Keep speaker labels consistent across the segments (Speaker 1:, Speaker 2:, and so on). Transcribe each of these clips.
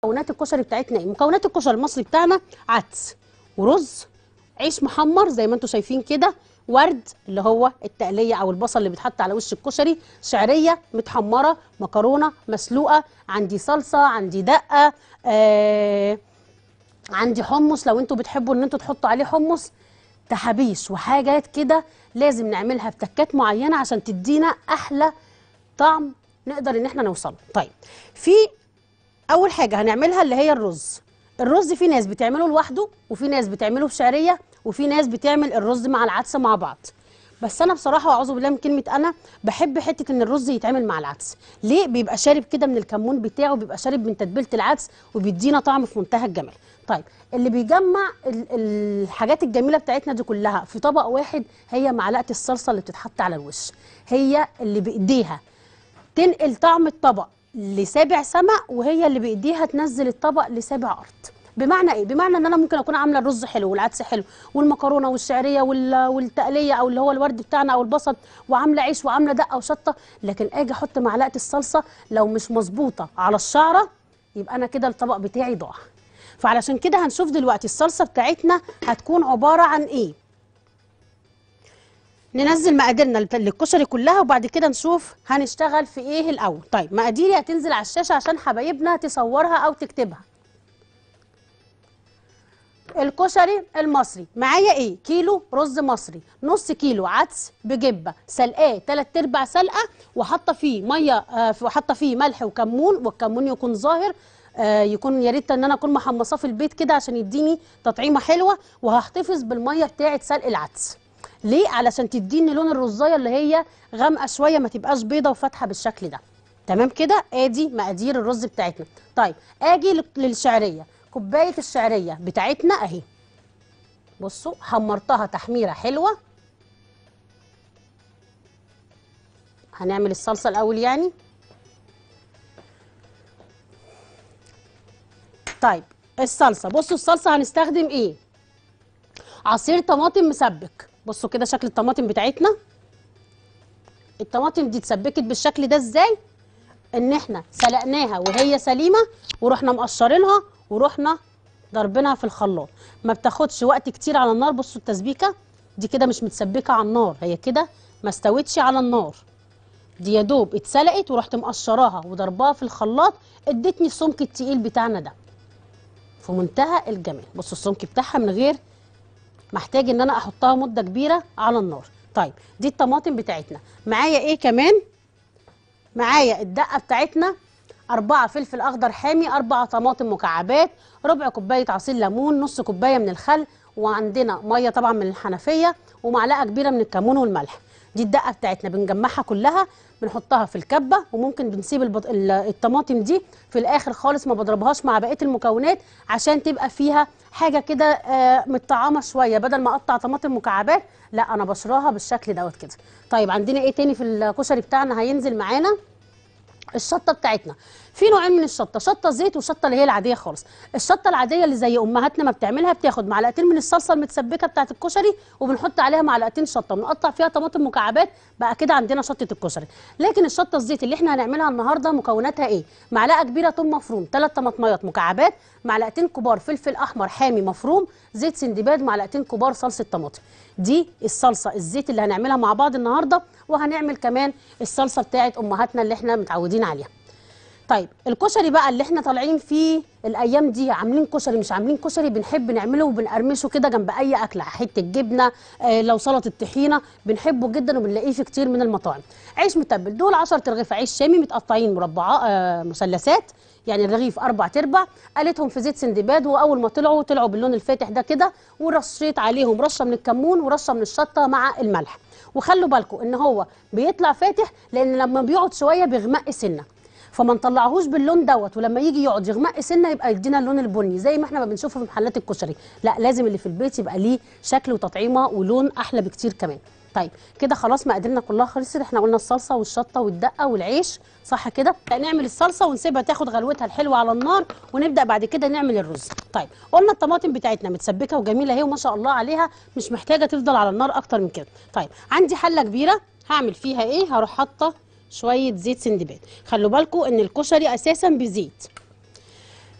Speaker 1: مكونات الكشري بتاعتنا ايه مكونات الكشري المصري بتاعنا عدس ورز عيش محمر زي ما انتم شايفين كده ورد اللي هو التقليه او البصل اللي بيتحط على وش الكشري شعريه متحمره مكرونه مسلوقه عندي صلصه عندي دقه آه عندي حمص لو انتوا بتحبوا ان انتوا تحطوا عليه حمص تحابيش وحاجات كده لازم نعملها بتكات معينه عشان تدينا احلى طعم نقدر ان احنا نوصله طيب في اول حاجه هنعملها اللي هي الرز الرز في ناس بتعمله لوحده وفي ناس بتعمله بشعريه وفي ناس بتعمل الرز مع العدس مع بعض بس انا بصراحه واعوذ بالله من كلمه انا بحب حته ان الرز يتعمل مع العدس ليه بيبقى شارب كده من الكمون بتاعه بيبقى شارب من تتبيله العدس وبيدينا طعم في منتهى الجمال طيب اللي بيجمع ال- الحاجات الجميله بتاعتنا دي كلها في طبق واحد هي معلقه الصلصه اللي بتتحط على الوش هي اللي بايديها تنقل طعم الطبق لسابع سما وهي اللي بايديها تنزل الطبق لسابع ارض بمعنى ايه بمعنى ان انا ممكن اكون عامله الرز حلو والعدس حلو والمكرونه والشعريه وال- والتقليه او اللي هو الورد بتاعنا او البصل وعامله عيش وعامله دقه وشطه لكن اجي احط معلقه الصلصه لو مش مظبوطه على الشعره يبقى انا كده الطبق بتاعي ضاع فعلشان كده هنشوف دلوقتي الصلصه بتاعتنا هتكون عباره عن ايه ننزل مقاديرنا للت- للكشري كلها وبعد كده نشوف هنشتغل في ايه الاول طيب مقاديري هتنزل على الشاشه عشان حبايبنا تصورها او تكتبها الكشري المصري معايا ايه كيلو رز مصري نص كيلو عدس بجبه سلقاه تلات ارباع سلقه وحاطه فيه ميه آه وحاطه فيه ملح وكمون والكمون يكون ظاهر آه يكون يا ريت ان انا اكون محمصاه في البيت كده عشان يديني تطعيمه حلوه وهحتفظ بالميه بتاعه سلق العدس ليه علشان تديني لون الرزايه اللي هي غامقه شويه ما تبقاش بيضه وفاتحه بالشكل ده تمام كده ادي مقادير الرز بتاعتنا طيب اجي لل- للشعريه كوبايه الشعريه بتاعتنا اهي بصوا حمرتها تحميره حلوه هنعمل الصلصه الاول يعني طيب الصلصه بصوا الصلصه هنستخدم ايه عصير طماطم مسبك بصوا كده شكل الطماطم بتاعتنا الطماطم دي اتسبكت بالشكل ده ازاي ان احنا سلقناها وهي سليمه ورحنا مقشرينها ورحنا ضربينها في الخلاط ما بتاخدش وقت كتير على النار بصوا التسبيكه دي كده مش متسبكه على النار هي كده ما استوتش على النار دي يا دوب اتسلقت ورحت مقشراها وضرباها في الخلاط ادتني السمك التقيل بتاعنا ده في منتهى الجمال بصوا السمك بتاعها من غير محتاج ان انا احطها مده كبيره على النار طيب دي الطماطم بتاعتنا معايا ايه كمان معايا الدقه بتاعتنا أربعة فلفل أخضر حامي أربعة طماطم مكعبات ربع كوباية عصير ليمون نص كوباية من الخل وعندنا مية طبعا من الحنفية ومعلقة كبيرة من الكمون والملح دي الدقة بتاعتنا بنجمعها كلها بنحطها في الكبة وممكن بنسيب البط... ال- الطماطم دي في الآخر خالص ما بضربهاش مع بقية المكونات عشان تبقى فيها حاجة كده آه، متطعمة شوية بدل ما أقطع طماطم مكعبات لا أنا بشراها بالشكل دوت كده طيب عندنا إيه تاني في الكشري بتاعنا هينزل معانا الشطه بتاعتنا في نوعين من الشطه شطه زيت وشطه اللي هي العاديه خالص الشطه العاديه اللي زي امهاتنا ما بتعملها بتاخد معلقتين من الصلصه المتسبكه بتاعت الكشري وبنحط عليها معلقتين شطه بنقطع فيها طماطم مكعبات بقى كده عندنا شطه الكشري لكن الشطه الزيت اللي احنا هنعملها النهارده مكوناتها ايه معلقه كبيره ثوم مفروم ثلاث طماطميات مكعبات معلقتين كبار فلفل احمر حامي مفروم زيت سندباد معلقتين كبار صلصه طماطم دي الصلصه الزيت اللي هنعملها مع بعض النهارده وهنعمل كمان الصلصه بتاعت امهاتنا اللي احنا متعودين عليها طيب الكشري بقى اللي احنا طالعين فيه الايام دي عاملين كشري مش عاملين كشري بنحب نعمله وبنقرمشه كده جنب اي اكله حته جبنه آه لو سلطه طحينه بنحبه جدا وبنلاقيه في كتير من المطاعم عيش متبل دول 10 رغيف عيش شامي متقطعين مربعات آه مثلثات يعني الرغيف اربع تربع قلتهم في زيت سندباد واول ما طلعوا طلعوا باللون الفاتح ده كده ورشيت عليهم رشه من الكمون ورشه من الشطه مع الملح وخلوا بالكم ان هو بيطلع فاتح لان لما بيقعد شويه بيغمق سنه فما نطلعهوش باللون دوت ولما يجي يقعد يغمق سنه يبقى يدينا اللون البني زي ما احنا ما بنشوفه في محلات الكشري لا لازم اللي في البيت يبقى ليه شكل وتطعيمه ولون احلى بكتير كمان طيب كده خلاص مقاديرنا كلها خلصت احنا قلنا الصلصه والشطه والدقه والعيش صح كده نعمل الصلصه ونسيبها تاخد غلوتها الحلوه على النار ونبدا بعد كده نعمل الرز طيب قلنا الطماطم بتاعتنا متسبكه وجميله اهي وما شاء الله عليها مش محتاجه تفضل على النار اكتر من كده طيب عندي حله كبيره هعمل فيها ايه هروح حاطه شويه زيت سندباد خلوا بالكم ان الكشري اساسا بزيت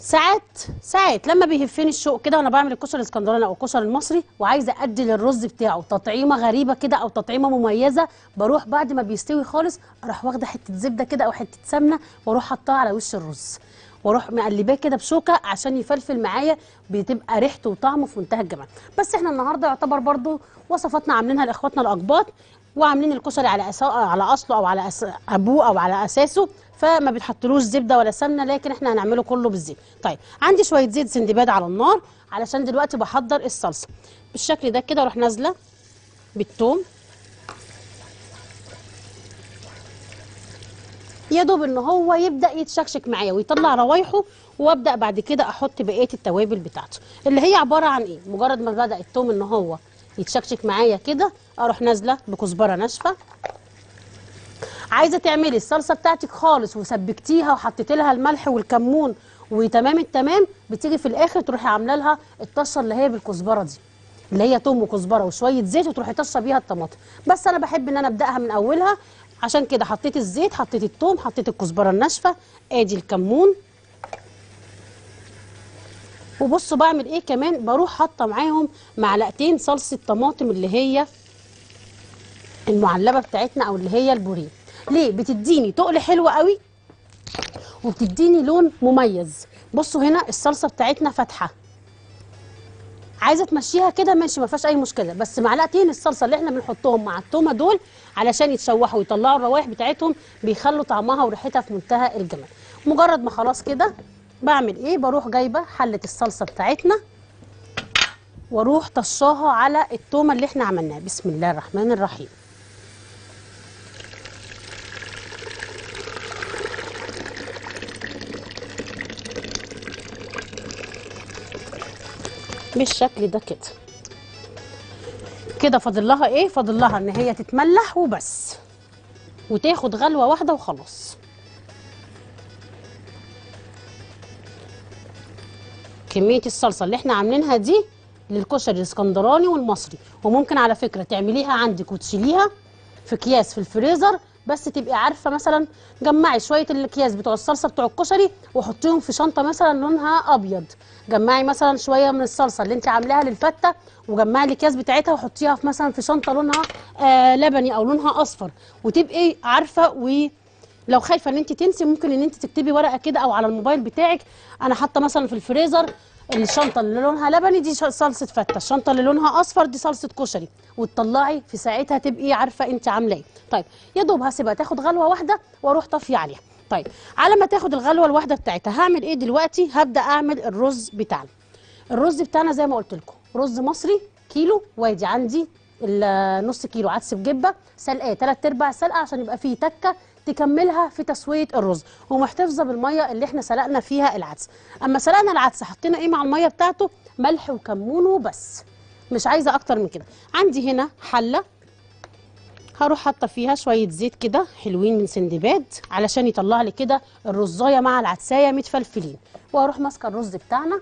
Speaker 1: ساعات ساعات لما بيهفني الشوق كده وانا بعمل الكشري الاسكندراني او الكشري المصري وعايزه ادي للرز بتاعه تطعيمه غريبه كده او تطعيمه مميزه بروح بعد ما بيستوي خالص اروح واخده حته زبده كده او حته سمنه واروح حطها على وش الرز واروح مقلباه كده بشوكه عشان يفلفل معايا بتبقى ريحته وطعمه في منتهى الجمال بس احنا النهارده يعتبر برضو وصفاتنا عاملينها لاخواتنا الاقباط وعاملين الكشري على أسا... على اصله او على أس... ابوه او على اساسه فما بتحطلوش زبده ولا سمنه لكن احنا هنعمله كله بالزيت طيب عندي شويه زيت سندباد على النار علشان دلوقتي بحضر الصلصه بالشكل ده كده اروح نازله بالثوم يا دوب ان هو يبدا يتشكشك معايا ويطلع روايحه وابدا بعد كده احط بقيه التوابل بتاعته اللي هي عباره عن ايه مجرد ما بدا الثوم ان هو يتشكشك معايا كده اروح نازله بكزبره ناشفه عايزه تعملي الصلصه بتاعتك خالص وسبكتيها وحطيتي لها الملح والكمون وتمام التمام بتيجي في الاخر تروحي عامله لها الطشه اللي هي بالكزبره دي اللي هي توم وكزبره وشويه زيت وتروحي طشه بيها الطماطم بس انا بحب ان انا ابداها من اولها عشان كده حطيت الزيت حطيت التوم حطيت الكزبره الناشفه ادي الكمون وبصوا بعمل ايه كمان بروح حاطه معاهم معلقتين صلصه طماطم اللي هي المعلبه بتاعتنا او اللي هي البوريه ليه بتديني تقل حلو قوي وبتديني لون مميز بصوا هنا الصلصه بتاعتنا فاتحه عايزه تمشيها كده ماشي ما فيهاش اي مشكله بس معلقتين الصلصه اللي احنا بنحطهم مع التومه دول علشان يتشوحوا ويطلعوا الروائح بتاعتهم بيخلوا طعمها وريحتها في منتهى الجمال مجرد ما خلاص كده بعمل ايه بروح جايبه حله الصلصه بتاعتنا واروح طشاها على التومه اللي احنا عملناها بسم الله الرحمن الرحيم بالشكل ده كده كده فاضل لها ايه فاضل لها ان هي تتملح وبس وتاخد غلوه واحده وخلاص كميه الصلصه اللي احنا عاملينها دي للكشري الاسكندراني والمصري وممكن على فكره تعمليها عندك وتشيليها في اكياس في الفريزر بس تبقي عارفه مثلا جمعي شويه الاكياس بتوع الصلصه بتوع الكشري وحطيهم في شنطه مثلا لونها ابيض جمعي مثلا شويه من الصلصه اللي انت عاملاها للفته وجمعي الاكياس بتاعتها وحطيها في مثلا في شنطه لونها آه لبني او لونها اصفر وتبقي عارفه و لو خايفه ان انت تنسي ممكن ان انت تكتبي ورقه كده او على الموبايل بتاعك انا حاطه مثلا في الفريزر الشنطه اللي لونها لبني دي صلصه فته الشنطه اللي لونها اصفر دي صلصه كشري وتطلعي في ساعتها تبقي عارفه انت عامله ايه طيب يا دوب هسيبها تاخد غلوه واحده واروح طافيه عليها طيب على ما تاخد الغلوه الواحده بتاعتها هعمل ايه دلوقتي هبدا اعمل الرز بتاعنا الرز بتاعنا زي ما قلت لكم رز مصري كيلو وادي عندي النص كيلو عدس بجبه سلقاه ثلاث ارباع سلقه عشان يبقى فيه تكه تكملها في تسويه الرز ومحتفظه بالميه اللي احنا سلقنا فيها العدس اما سلقنا العدس حطينا ايه مع الميه بتاعته ملح وكمون وبس مش عايزه اكتر من كده عندي هنا حله هروح حاطه فيها شويه زيت كده حلوين من سندباد علشان يطلع لي كده الرزايه مع العدسايه متفلفلين وهروح ماسكه الرز بتاعنا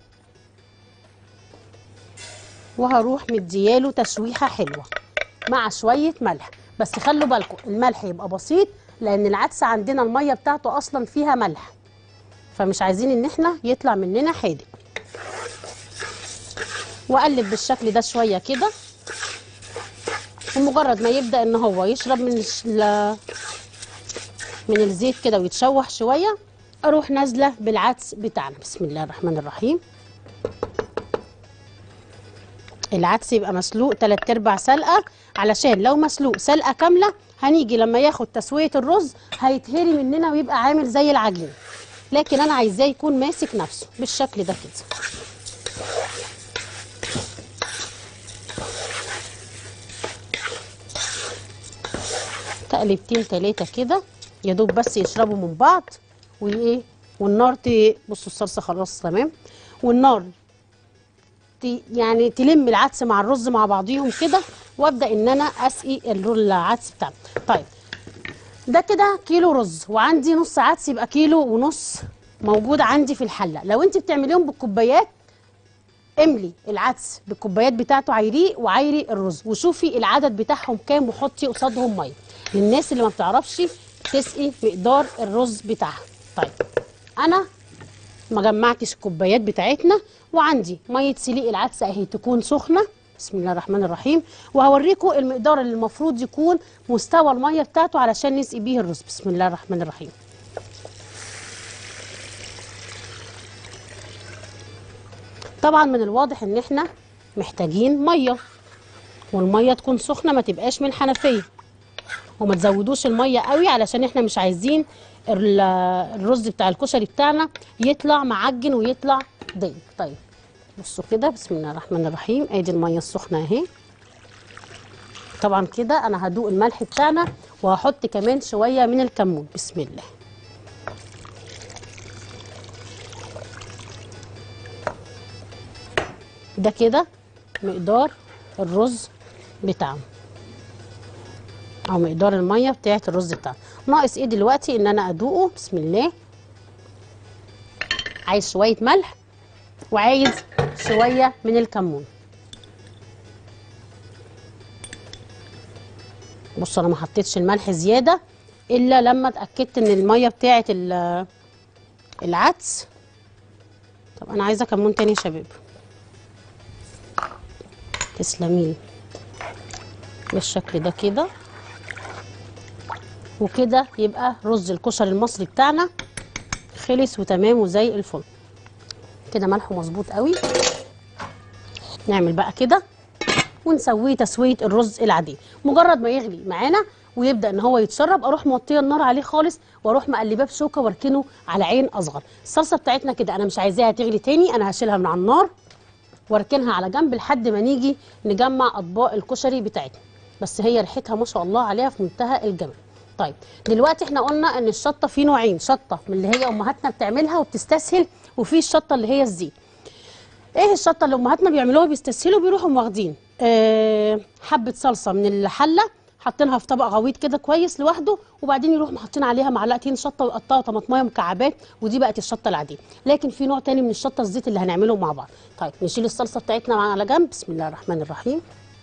Speaker 1: وهروح مدياله تشويحه حلوه مع شويه ملح بس خلوا بالكم الملح يبقى بسيط لان العدس عندنا الميه بتاعته اصلا فيها ملح فمش عايزين ان احنا يطلع مننا حادق واقلب بالشكل ده شويه كده ومجرد ما يبدا ان هو يشرب من الش... ل... من الزيت كده ويتشوح شويه اروح نازله بالعدس بتاعنا بسم الله الرحمن الرحيم العدس يبقى مسلوق تلات ارباع سلقه علشان لو مسلوق سلقه كامله هنيجي لما ياخد تسويه الرز هيتهري مننا ويبقى عامل زي العجين لكن انا عايزاه يكون ماسك نفسه بالشكل ده كده تقلبتين تلاتة كده يا دوب بس يشربوا من بعض وايه والنار ت... بصوا الصلصه خلاص تمام والنار ت... يعني تلم العدس مع الرز مع بعضيهم كده وابدا ان انا اسقي العدس بتاعنا طيب ده كده كيلو رز وعندي نص عدس يبقى كيلو ونص موجود عندي في الحله لو انت بتعمليهم بالكوبايات املي العدس بالكوبايات بتاعته عايريه وعايري الرز وشوفي العدد بتاعهم كام وحطي قصادهم ميه للناس اللي ما بتعرفش تسقي مقدار الرز بتاعها طيب انا ما جمعتش الكوبايات بتاعتنا وعندي ميه سليق العدس اهي تكون سخنه بسم الله الرحمن الرحيم وهوريكم المقدار اللي المفروض يكون مستوى الميه بتاعته علشان نسقي بيه الرز بسم الله الرحمن الرحيم طبعا من الواضح ان احنا محتاجين ميه والميه تكون سخنه ما تبقاش من الحنفيه وما تزودوش الميه قوي علشان احنا مش عايزين ال- الرز بتاع الكشري بتاعنا يطلع معجن ويطلع دايب طيب بصوا كده بسم الله الرحمن الرحيم ادي الميه السخنه اهي طبعا كده انا هدوق الملح بتاعنا وهحط كمان شويه من الكمون بسم الله ده كده مقدار الرز بتاعنا او مقدار الميه بتاعه الرز بتاعنا ناقص ايه دلوقتي ان انا ادوقه بسم الله عايز شويه ملح وعايز شويه من الكمون بصوا انا ما حطيتش الملح زياده الا لما اتاكدت ان الميه بتاعه ال- العدس طب انا عايزه كمون تاني يا شباب تسلميلي بالشكل ده كده وكده يبقى رز الكشري المصري بتاعنا خلص وتمام وزي الفل كده ملحه مظبوط قوي نعمل بقى كده ونسويه تسويه الرز العاديه مجرد ما يغلي معانا ويبدا ان هو يتشرب اروح موطيه النار عليه خالص واروح مقلباه بشوكه واركنه على عين اصغر الصلصه بتاعتنا كده انا مش عايزاها تغلي تاني انا هشيلها من على النار واركنها على جنب لحد ما نيجي نجمع اطباق الكشري بتاعتنا بس هي ريحتها ما شاء الله عليها في منتهى الجمال طيب دلوقتي احنا قلنا ان الشطه في نوعين شطه من اللي هي امهاتنا بتعملها وبتستسهل وفي الشطه اللي هي الزيت ايه الشطه اللي امهاتنا بيعملوها بيستسهلوا بيروحوا واخدين أه حبه صلصه من الحله حاطينها في طبق غويط كده كويس لوحده وبعدين يروحوا حاطين عليها معلقتين شطه ويقطعوا طماطمايه مكعبات ودي بقت الشطه العاديه لكن في نوع تاني من الشطه الزيت اللي هنعمله مع بعض طيب نشيل الصلصه بتاعتنا على جنب بسم الله الرحمن الرحيم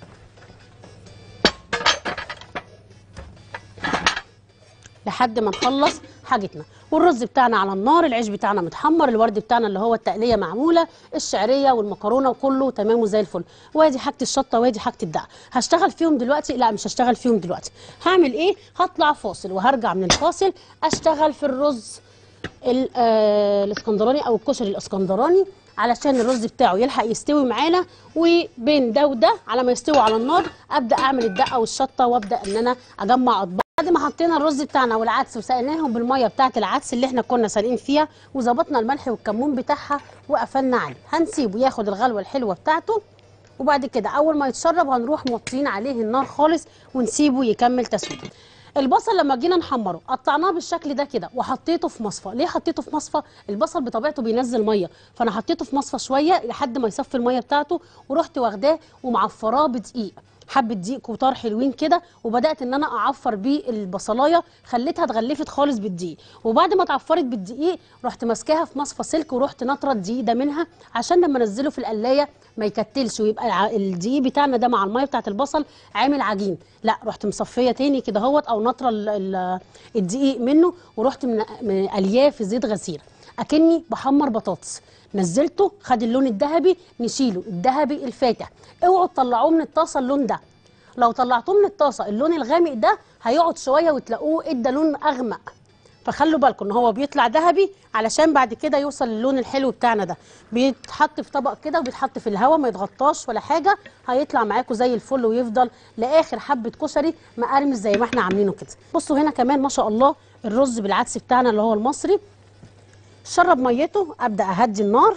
Speaker 1: لحد ما نخلص حاجتنا والرز بتاعنا على النار العيش بتاعنا متحمر الورد بتاعنا اللي هو التقليه معموله الشعريه والمكرونه وكله تمام وزي الفل وادي حاجه الشطه وادي حاجه الدقه هشتغل فيهم دلوقتي لا مش هشتغل فيهم دلوقتي هعمل ايه هطلع فاصل وهرجع من الفاصل اشتغل في الرز ال- آه، الاسكندراني او الكشري الاسكندراني علشان الرز بتاعه يلحق يستوي معانا وبين ده وده على ما يستوي على النار ابدا اعمل الدقه والشطه وابدا ان انا اجمع اطباق بعد ما حطينا الرز بتاعنا والعدس وسقيناهم بالميه بتاعه العدس اللي احنا كنا سالقين فيها وظبطنا الملح والكمون بتاعها وقفلنا عليه هنسيبه ياخد الغلوه الحلوه بتاعته وبعد كده اول ما يتشرب هنروح موطيين عليه النار خالص ونسيبه يكمل تسويته البصل لما جينا نحمره قطعناه بالشكل ده كده وحطيته في مصفى ليه حطيته في مصفى البصل بطبيعته بينزل ميه فانا حطيته في مصفى شويه لحد ما يصفي الميه بتاعته ورحت واخداه ومعفراه بدقيق حبه دقيق كتار حلوين كده وبدات ان انا اعفر بيه البصلايه خليتها اتغلفت خالص بالدقيق وبعد ما اتعفرت بالدقيق رحت ماسكاها في مصفى سلك ورحت نطره الدقيق ده منها عشان لما انزله في القلايه ما يكتلش ويبقى الع- الدقيق بتاعنا ده مع الميه بتاعت البصل عامل عجين لا رحت مصفيه تاني كده اهوت او نطره ال- ال- الدقيق منه ورحت من من قلياه في زيت غسيل اكني بحمر بطاطس نزلته خد اللون الذهبي نشيله الذهبي الفاتح اوعوا تطلعوه من الطاسه اللون ده لو طلعتوه من الطاسه اللون الغامق ده هيقعد شويه وتلاقوه ادى لون اغمق فخلوا بالكم ان هو بيطلع ذهبي علشان بعد كده يوصل للون الحلو بتاعنا ده بيتحط في طبق كده وبيتحط في الهواء ما يتغطاش ولا حاجه هيطلع معاكم زي الفل ويفضل لاخر حبه كشري مقرمش زي ما احنا عاملينه كده بصوا هنا كمان ما شاء الله الرز بالعدس بتاعنا اللي هو المصري شرب ميته ابدا اهدي النار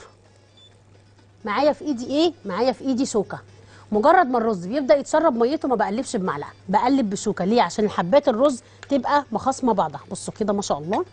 Speaker 1: معايا في ايدي ايه معايا في ايدي شوكه مجرد ما الرز بيبدا يتشرب ميته ما بقلبش بمعلقه بقلب بشوكه ليه عشان حبات الرز تبقى مخاصمه بعضها بصوا كده ما شاء الله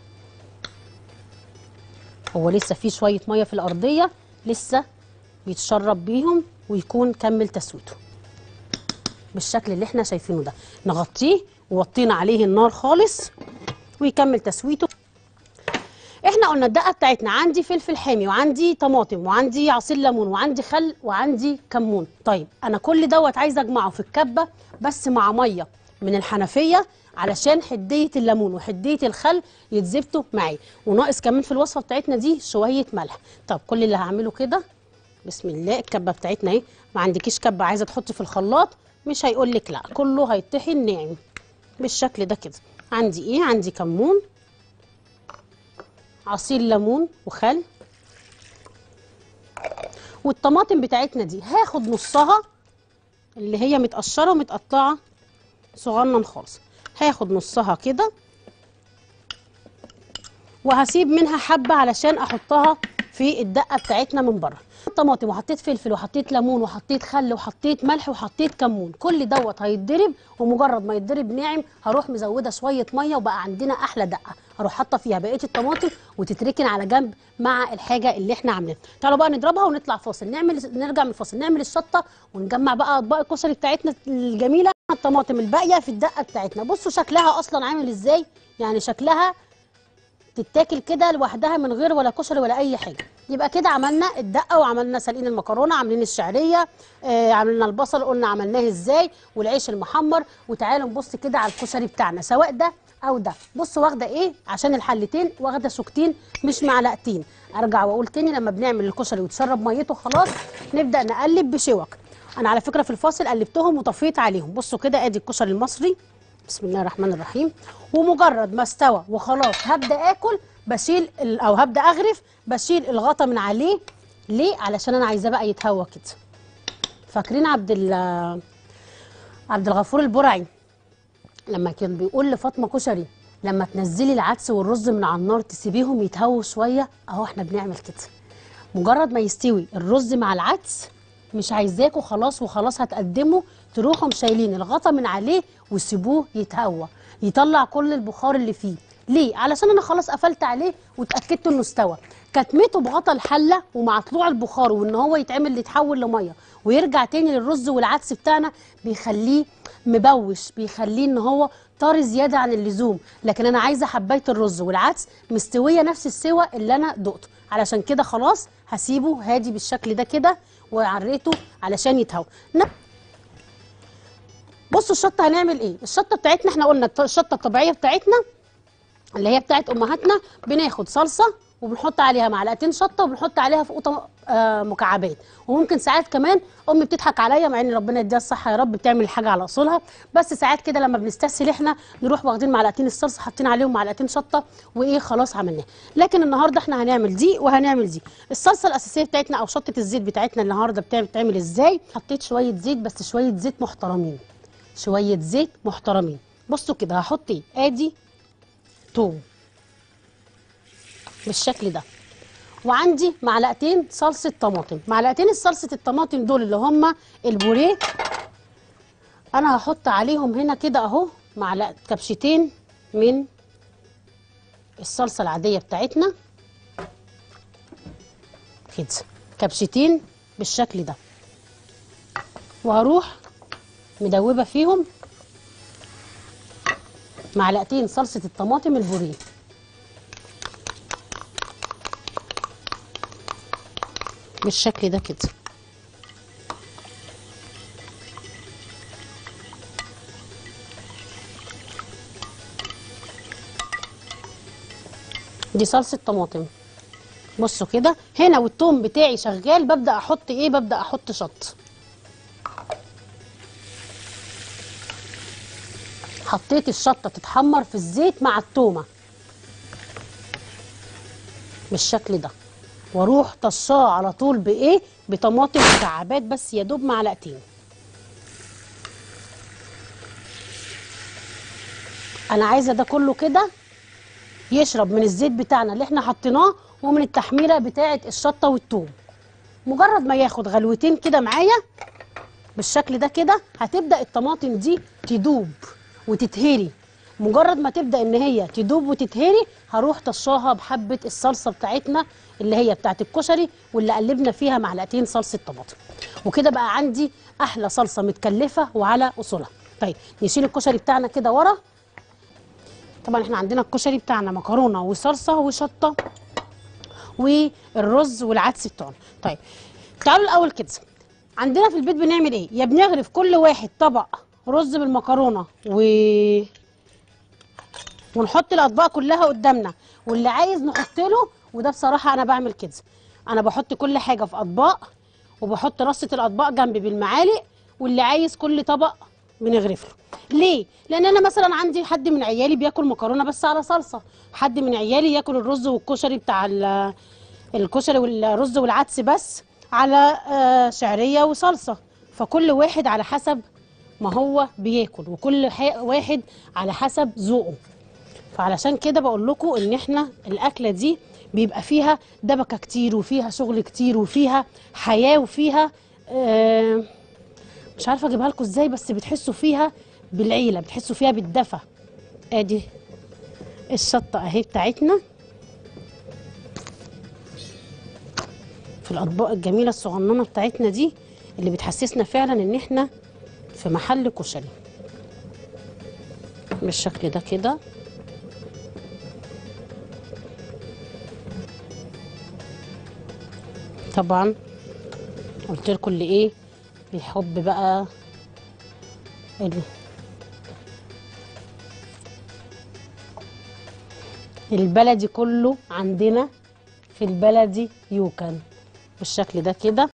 Speaker 1: هو لسه فيه شويه ميه في الارضيه لسه بيتشرب بيهم ويكون كمل تسويته بالشكل اللي احنا شايفينه ده نغطيه ووطينا عليه النار خالص ويكمل تسويته احنا قلنا الدقه بتاعتنا عندي فلفل حامي وعندي طماطم وعندي عصير ليمون وعندي خل وعندي كمون طيب انا كل دوت عايزه اجمعه في الكبه بس مع ميه من الحنفيه علشان حديه الليمون وحديه الخل يتظبطوا معايا وناقص كمان في الوصفه بتاعتنا دي شويه ملح طب كل اللي هعمله كده بسم الله الكبه بتاعتنا اهي ما عندكيش كبه عايزه تحطي في الخلاط مش هيقول لك لا كله هيطحن ناعم بالشكل ده كده عندي ايه عندي كمون عصير ليمون وخل والطماطم بتاعتنا دي هاخد نصها اللي هي متقشره ومتقطعه صغنن خالص هاخد نصها كده وهسيب منها حبه علشان احطها في الدقه بتاعتنا من بره طماطم وحطيت فلفل وحطيت ليمون وحطيت خل وحطيت ملح وحطيت كمون كل دوت هيتضرب ومجرد ما يتضرب ناعم هروح مزوده شويه ميه وبقى عندنا احلى دقه هروح حاطه فيها بقيه الطماطم وتتركن على جنب مع الحاجه اللي احنا عاملينها تعالوا بقى نضربها ونطلع فاصل نعمل نرجع من الفاصل نعمل الشطه ونجمع بقى اطباق الكشري بتاعتنا الجميله الطماطم الباقيه في الدقه بتاعتنا بصوا شكلها اصلا عامل ازاي يعني شكلها تتاكل كده لوحدها من غير ولا كشري ولا اي حاجه يبقى كده عملنا الدقه وعملنا سلقين المكرونه عاملين الشعريه آه عملنا البصل قلنا عملناه ازاي والعيش المحمر وتعالوا نبص كده على الكشري بتاعنا سواء ده او ده بصوا واخده ايه عشان الحلتين واخده سكتين مش معلقتين ارجع واقول تاني لما بنعمل الكشري وتشرب ميته خلاص نبدا نقلب بشوك انا على فكره في الفاصل قلبتهم وطفيت عليهم بصوا كده ادي الكشري المصري بسم الله الرحمن الرحيم ومجرد ما استوى وخلاص هبدا اكل بشيل ال- او هبدا اغرف بشيل الغطا من عليه ليه علشان انا عايزاه بقى يتهوى كده فاكرين عبد ال- عبد الغفور البرعي لما كان بيقول لفاطمه كشري لما تنزلي العدس والرز من على النار تسيبيهم يتهووا شويه اهو احنا بنعمل كده مجرد ما يستوي الرز مع العدس مش عايزاكوا خلاص وخلاص هتقدموا تروحوا شايلين الغطا من عليه وسيبوه يتهوى يطلع كل البخار اللي فيه ليه علشان انا خلاص قفلت عليه واتاكدت انه استوى كتمته بغطا الحله ومع طلوع البخار وان هو يتعمل يتحول لميه ويرجع تاني للرز والعدس بتاعنا بيخليه مبوش بيخليه ان هو طري زياده عن اللزوم لكن انا عايزه حبايه الرز والعدس مستويه نفس السوى اللي انا دقته علشان كده خلاص هسيبه هادي بالشكل ده كده وعريته علشان يتهوى ن- بصوا الشطه هنعمل ايه الشطه بتاعتنا احنا قلنا الط- الشطه الطبيعيه بتاعتنا اللي هي بتاعت امهاتنا بناخد صلصه وبنحط عليها معلقتين شطه وبنحط عليها فوطه آه مكعبات وممكن ساعات كمان امي بتضحك عليا مع ان ربنا يديها الصحه يا رب بتعمل الحاجه على اصولها بس ساعات كده لما بنستسهل احنا نروح واخدين معلقتين الصلصه حاطين عليهم معلقتين شطه وايه خلاص عملناها لكن النهارده احنا هنعمل دي وهنعمل دي الصلصه الاساسيه بتاعتنا او شطه الزيت بتاعتنا النهارده بتعمل بتعمل ازاي حطيت شويه زيت بس شويه زيت محترمين شويه زيت محترمين بصوا كده هحط ايه ادي توم بالشكل ده وعندي معلقتين صلصه طماطم معلقتين الصلصه الطماطم دول اللي هم البوريه انا هحط عليهم هنا كده اهو معلقه كبشتين من الصلصه العاديه بتاعتنا كده كبشتين بالشكل ده وهروح مدوبه فيهم معلقتين صلصه الطماطم البوريه بالشكل ده كده دي صلصه طماطم بصوا كده هنا والثوم بتاعي شغال ببدا احط ايه ببدا احط شط حطيت الشطه تتحمر في الزيت مع التومه بالشكل ده واروح طشاه على طول بايه بطماطم مكعبات بس يا دوب معلقتين انا عايزه ده كله كده يشرب من الزيت بتاعنا اللي احنا حطيناه ومن التحميره بتاعه الشطه والثوم مجرد ما ياخد غلوتين كده معايا بالشكل ده كده هتبدا الطماطم دي تدوب وتتهري مجرد ما تبدا ان هي تدوب وتتهري هروح طشاها بحبه الصلصه بتاعتنا اللي هي بتاعت الكشري واللي قلبنا فيها معلقتين صلصه طماطم وكده بقى عندي احلى صلصه متكلفه وعلى اصولها طيب نشيل الكشري بتاعنا كده ورا طبعا احنا عندنا الكشري بتاعنا مكرونه وصلصه وشطه والرز والعدس بتوعنا طيب تعالوا الاول كده عندنا في البيت بنعمل ايه يا بنغرف كل واحد طبق رز بالمكرونه و ونحط الاطباق كلها قدامنا واللي عايز نحط له وده بصراحه انا بعمل كده انا بحط كل حاجه في اطباق وبحط رصه الاطباق جنبي بالمعالق واللي عايز كل طبق بنغرف له ليه لان انا مثلا عندي حد من عيالي بياكل مكرونه بس على صلصه حد من عيالي ياكل الرز والكشري بتاع ال- الكشري والرز والعدس بس على آه، شعريه وصلصه فكل واحد على حسب ما هو بياكل وكل ح- واحد على حسب ذوقه فعلشان كده بقول لكم ان احنا الاكله دي بيبقى فيها دبكه كتير وفيها شغل كتير وفيها حياه وفيها آه مش عارفه اجيبها لكم ازاي بس بتحسوا فيها بالعيله بتحسوا فيها بالدفى ادي الشطه اهي بتاعتنا في الاطباق الجميله الصغننه بتاعتنا دي اللي بتحسسنا فعلا ان احنا في محل كشري بالشكل ده كده طبعا قلت لكم اللي ايه بيحب بقى ال- البلدي كله عندنا في البلدي يوكل بالشكل ده كده